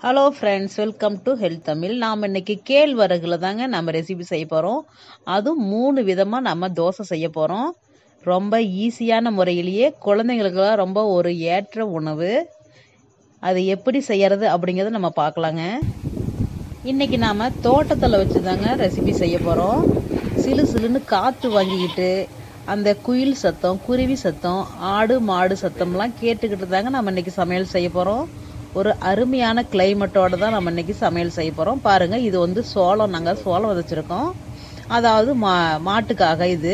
hello friends welcome to health Tamil நாம் இன்னைக்கு கேழ்வரகுல தாங்க நம்ம ரெசிபி செய்ய போகிறோம் அதுவும் மூணு விதமாக நம்ம தோசை செய்ய போகிறோம் ரொம்ப ஈஸியான முறையிலேயே குழந்தைங்களுக்கெல்லாம் ரொம்ப ஒரு ஏற்ற உணவு அது எப்படி செய்யறது அப்படிங்கிறத நம்ம பார்க்கலாங்க இன்னைக்கு நாம் தோட்டத்தில் வச்சு தாங்க ரெசிபி செய்ய போகிறோம் சிலு சிலுன்னு காற்று வாங்கிக்கிட்டு அந்த குயில் சத்தம் குருவி சத்தம் ஆடு மாடு சத்தம்லாம் கேட்டுக்கிட்டு தாங்க நம்ம இன்னைக்கு சமையல் செய்ய போகிறோம் ஒரு அருமையான கிளைமேட்டோட தான் நம்ம இன்னைக்கு சமையல் செய்ய போகிறோம் பாருங்கள் இது வந்து சோளம் நாங்கள் சோளம் விதைச்சிருக்கோம் அதாவது மா மாட்டுக்காக இது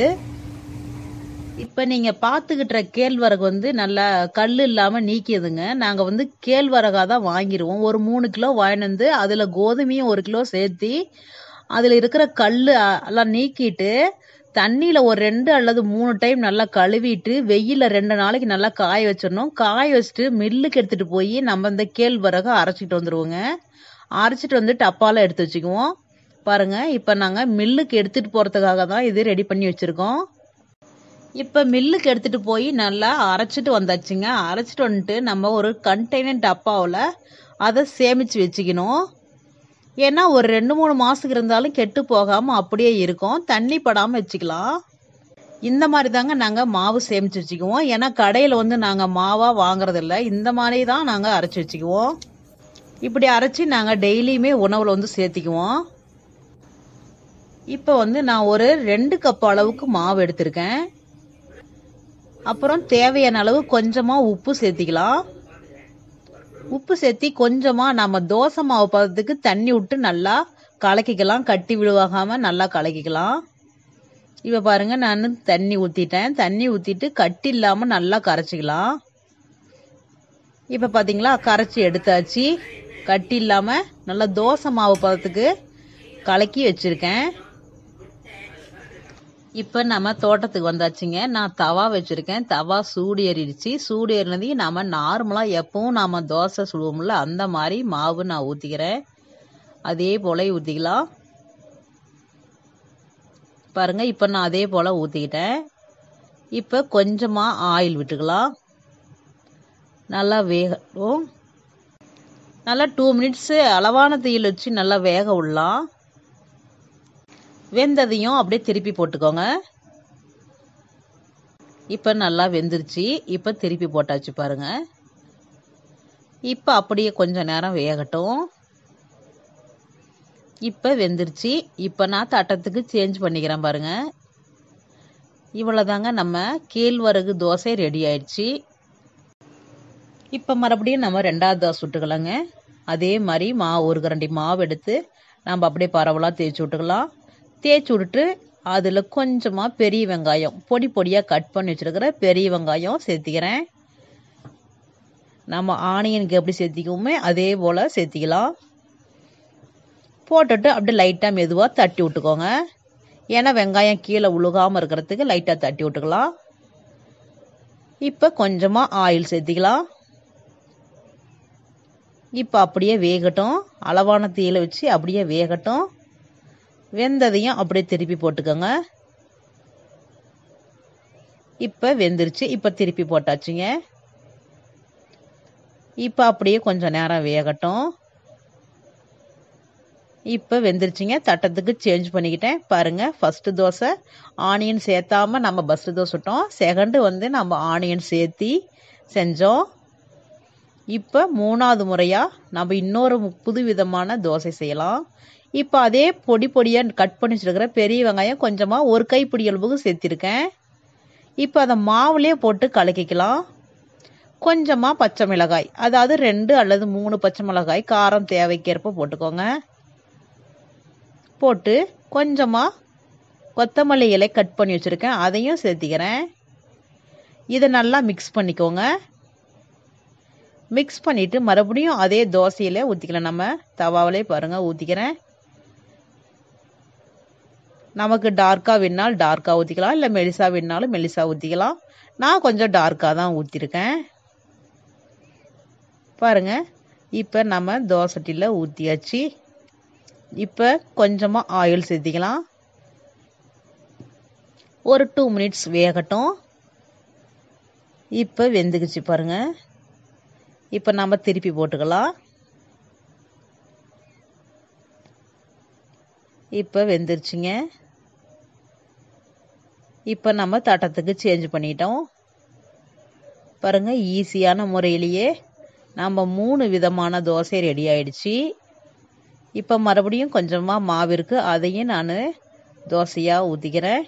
இப்போ நீங்கள் பார்த்துக்கிட்ட கேழ்வரகு வந்து நல்லா கல் இல்லாமல் நீக்கியதுங்க நாங்கள் வந்து கேழ்வரகாக தான் வாங்கிடுவோம் ஒரு மூணு கிலோ வாங்கிட்டு வந்து அதில் கோதுமையும் ஒரு கிலோ சேர்த்தி அதில் இருக்கிற கல் எல்லாம் நீக்கிட்டு தண்ணியில் ஒரு ரெண்டு அல்லது மூணு டைம் நல்லா கழுவிட்டு வெயிலில் ரெண்டு நாளைக்கு நல்லா காய வச்சிடணும் காய வச்சுட்டு மில்லுக்கு எடுத்துகிட்டு போய் நம்ம இந்த கேழ்வரகை அரைச்சிட்டு வந்துடுவோங்க அரைச்சிட்டு வந்து டப்பாவில் எடுத்து வச்சுக்குவோம் பாருங்கள் இப்போ நாங்கள் மில்லுக்கு எடுத்துகிட்டு போகிறதுக்காக தான் இது ரெடி பண்ணி வச்சுருக்கோம் இப்போ மில்லுக்கு எடுத்துகிட்டு போய் நல்லா அரைச்சிட்டு வந்தாச்சுங்க அரைச்சிட்டு வந்துட்டு நம்ம ஒரு கண்டெய்னர் டப்பாவில் அதை சேமித்து வச்சுக்கணும் ஏன்னா ஒரு ரெண்டு மூணு மாதத்துக்கு இருந்தாலும் கெட்டு போகாமல் அப்படியே இருக்கும் தண்ணி படாமல் வச்சுக்கலாம் இந்த மாதிரி தாங்க நாங்கள் மாவு சேமித்து வச்சுக்குவோம் ஏன்னா கடையில் வந்து நாங்கள் மாவாக வாங்குறதில்ல இந்த மாதிரி தான் நாங்கள் அரைச்சி வச்சுக்குவோம் இப்படி அரைச்சி நாங்கள் டெய்லியுமே உணவில் வந்து சேர்த்திக்குவோம் இப்போ வந்து நான் ஒரு ரெண்டு கப் அளவுக்கு மாவு எடுத்திருக்கேன் அப்புறம் தேவையான அளவு கொஞ்சமாக உப்பு சேர்த்திக்கலாம் உப்பு சேர்த்தி கொஞ்சமாக நம்ம தோசை மாவு பதத்துக்கு தண்ணி விட்டு நல்லா கலக்கிக்கலாம் கட்டி விழுவாகாமல் நல்லா கலக்கிக்கலாம் இப்போ பாருங்கள் நான் தண்ணி ஊற்றிட்டேன் தண்ணி ஊற்றிட்டு கட்டி இல்லாமல் நல்லா கரைச்சிக்கலாம் இப்போ பார்த்தீங்களா கரைச்சி எடுத்தாச்சு கட்டி இல்லாமல் நல்லா தோசை மாவு பதத்துக்கு கலக்கி வச்சுருக்கேன் இப்போ நம்ம தோட்டத்துக்கு வந்தாச்சுங்க நான் தவா வச்சுருக்கேன் தவா சூடு ஏறிடுச்சு சூடு ஏறினதையும் நம்ம நார்மலாக எப்பவும் நாம் தோசை சுடுவோம்ல அந்த மாதிரி மாவு நான் ஊற்றிக்கிறேன் அதே போல் ஊற்றிக்கலாம் பாருங்கள் இப்போ நான் அதே போல் ஊற்றிக்கிட்டேன் இப்போ கொஞ்சமாக ஆயில் விட்டுக்கலாம் நல்லா வேகட்டும் நல்லா டூ மினிட்ஸு அளவான தீயில் வச்சு நல்லா வேக விடலாம் வெந்ததையும் அப்படியே திருப்பி போட்டுக்கோங்க இப்போ நல்லா வெந்துருச்சு இப்போ திருப்பி போட்டாச்சு பாருங்க இப்போ அப்படியே கொஞ்சம் நேரம் வேகட்டும் இப்போ வெந்துருச்சு இப்போ நான் தட்டத்துக்கு சேஞ்ச் பண்ணிக்கிறேன் பாருங்க இவ்வளோதாங்க நம்ம கேழ்வரகு தோசை ரெடி ஆயிடுச்சு இப்போ மறுபடியும் நம்ம ரெண்டாவது தோசை விட்டுக்கலாங்க அதே மாதிரி மா ஒரு கரண்டி மாவு எடுத்து நம்ம அப்படியே பரவலாக தேய்ச்சி விட்டுக்கலாம் தேய்ச்சி விட்டுட்டு அதில் கொஞ்சமாக பெரிய வெங்காயம் பொடி பொடியாக கட் பண்ணி வச்சுருக்கிற பெரிய வெங்காயம் சேர்த்திக்கிறேன் நம்ம ஆனியனுக்கு எப்படி சேர்த்திக்குவோமே அதே போல் சேர்த்திக்கலாம் போட்டுட்டு அப்படியே லைட்டாக மெதுவாக தட்டி விட்டுக்கோங்க ஏன்னா வெங்காயம் கீழே உழுகாமல் இருக்கிறதுக்கு லைட்டாக தட்டி விட்டுக்கலாம் இப்போ கொஞ்சமாக ஆயில் சேர்த்திக்கலாம் இப்போ அப்படியே வேகட்டும் அளவான தீயில வச்சு அப்படியே வேகட்டும் வெந்ததையும் அப்படியே திருப்பி போட்டுக்கோங்க இப்போ வெந்துருச்சு இப்போ திருப்பி போட்டாச்சுங்க இப்போ அப்படியே கொஞ்சம் நேரம் வேகட்டும் இப்போ வெந்துருச்சுங்க தட்டத்துக்கு சேஞ்ச் பண்ணிக்கிட்டேன் பாருங்கள் ஃபஸ்ட்டு தோசை ஆனியன் சேர்த்தாம நம்ம பஸ்ட்டு தோசை விட்டோம் செகண்டு வந்து நம்ம ஆனியன் சேர்த்தி செஞ்சோம் இப்போ மூணாவது முறையாக நம்ம இன்னொரு புது விதமான தோசை செய்யலாம் இப்போ அதே பொடி பொடியாக கட் பண்ணி வச்சுருக்கிற பெரிய வெங்காயம் கொஞ்சமாக ஒரு கைப்பிடி அளவுக்கு சேர்த்திருக்கேன் இப்போ அதை மாவுலேயே போட்டு கலக்கிக்கலாம் கொஞ்சமாக பச்சை மிளகாய் அதாவது ரெண்டு அல்லது மூணு பச்சை மிளகாய் காரம் தேவைக்கேற்ப போட்டுக்கோங்க போட்டு கொஞ்சமாக கொத்தமல்லி இலை கட் பண்ணி வச்சுருக்கேன் அதையும் சேர்த்திக்கிறேன் இதை நல்லா மிக்ஸ் பண்ணிக்கோங்க மிக்ஸ் பண்ணிவிட்டு மறுபடியும் அதே தோசையிலே ஊற்றிக்கலாம் நம்ம தவாவிலே பாருங்கள் ஊற்றிக்கிறேன் நமக்கு டார்க்காக வேணால் டார்க்காக ஊற்றிக்கலாம் இல்லை மெலிசா வேணாலும் மெலிசா ஊற்றிக்கலாம் நான் கொஞ்சம் டார்க்காக தான் ஊற்றிருக்கேன் பாருங்கள் இப்போ நம்ம தோசைட்டியில் ஊற்றியாச்சு இப்போ கொஞ்சமாக ஆயில் சேர்த்திக்கலாம் ஒரு டூ மினிட்ஸ் வேகட்டும் இப்போ வெந்துக்குச்சு பாருங்கள் இப்போ நம்ம திருப்பி போட்டுக்கலாம் இப்போ வெந்துருச்சுங்க இப்போ நம்ம தட்டத்துக்கு சேஞ்ச் பண்ணிட்டோம் பாருங்க ஈஸியான முறையிலேயே நம்ம மூணு விதமான தோசை ரெடி ஆயிடுச்சு இப்போ மறுபடியும் கொஞ்சமாக மாவு இருக்கு அதையும் நான் தோசையாக ஊற்றிக்கிறேன்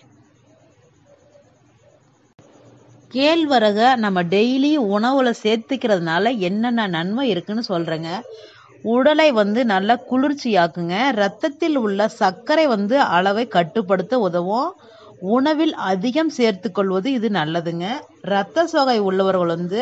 கேழ்வரகை நம்ம டெய்லி உணவுல சேர்த்துக்கிறதுனால என்னென்ன நன்மை இருக்குன்னு சொல்றேங்க உடலை வந்து நல்லா குளிர்ச்சியாக்குங்க ரத்தத்தில் உள்ள சர்க்கரை வந்து அளவை கட்டுப்படுத்த உதவும் உணவில் அதிகம் சேர்த்துக்கொள்வது இது நல்லதுங்க ரத்த சோகை உள்ளவர்கள் வந்து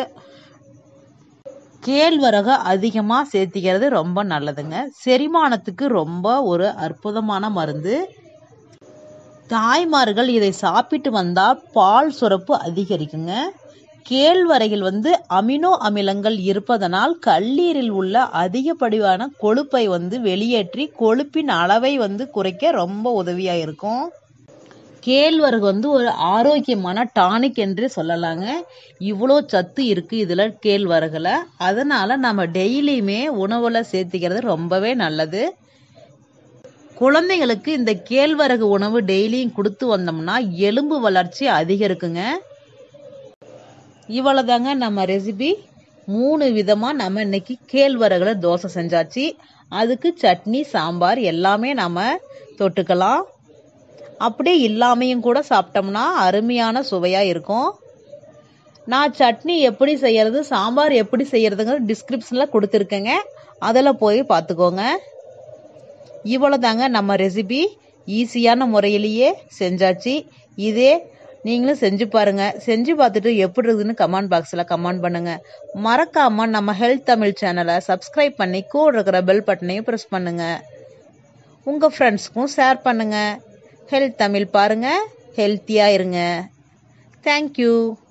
கேழ்வரகை அதிகமாக சேர்த்திக்கிறது ரொம்ப நல்லதுங்க செரிமானத்துக்கு ரொம்ப ஒரு அற்புதமான மருந்து தாய்மார்கள் இதை சாப்பிட்டு வந்தால் பால் சுரப்பு அதிகரிக்குங்க கேழ்வரகில் வந்து அமினோ அமிலங்கள் இருப்பதனால் கல்லீரில் உள்ள அதிகப்படியான கொழுப்பை வந்து வெளியேற்றி கொழுப்பின் அளவை வந்து குறைக்க ரொம்ப உதவியாக இருக்கும் கேழ்வரகு வந்து ஒரு ஆரோக்கியமான டானிக் என்று சொல்லலாங்க இவ்வளோ சத்து இருக்கு இதில் கேழ்வரகுல அதனால நம்ம டெய்லியுமே உணவுல சேர்த்திக்கிறது ரொம்பவே நல்லது குழந்தைங்களுக்கு இந்த கேழ்வரகு உணவு டெய்லியும் கொடுத்து வந்தோம்னா எலும்பு வளர்ச்சி அதிகரிக்குங்க இவ்வளவுதாங்க நம்ம ரெசிபி மூணு விதமா நம்ம இன்னைக்கு கேழ்வரகுல தோசை செஞ்சாச்சு அதுக்கு சட்னி சாம்பார் எல்லாமே நம்ம தொட்டுக்கலாம் அப்படியே இல்லாமையும் கூட சாப்பிட்டோம்னா அருமையான சுவையா இருக்கும் நான் சட்னி எப்படி செய்யறது சாம்பார் எப்படி செய்யறதுங்கிற டிஸ்கிரிப்ஷன்ல கொடுத்துருக்கேங்க அதில் போய் பார்த்துக்கோங்க இவ்வளோதாங்க நம்ம ரெசிபி ஈஸியான முறையிலேயே செஞ்சாச்சு இதே நீங்களும் செஞ்சு பாருங்க செஞ்சு பார்த்துட்டு எப்படி இருக்குதுன்னு கமெண்ட் பாக்ஸில் கமெண்ட் பண்ணுங்க மறக்காம நம்ம ஹெல்த் தமிழ் சேனலை சப்ஸ்கிரைப் பண்ணி கூட இருக்கிற பெல் பட்டனையும் ப்ரெஸ் பண்ணுங்க உங்கள் ஃப்ரெண்ட்ஸ்க்கும் ஷேர் பண்ணுங்க ஹெல்த் தமிழ் பாருங்க ஹெல்த்தியாக இருங்க தேங்க்யூ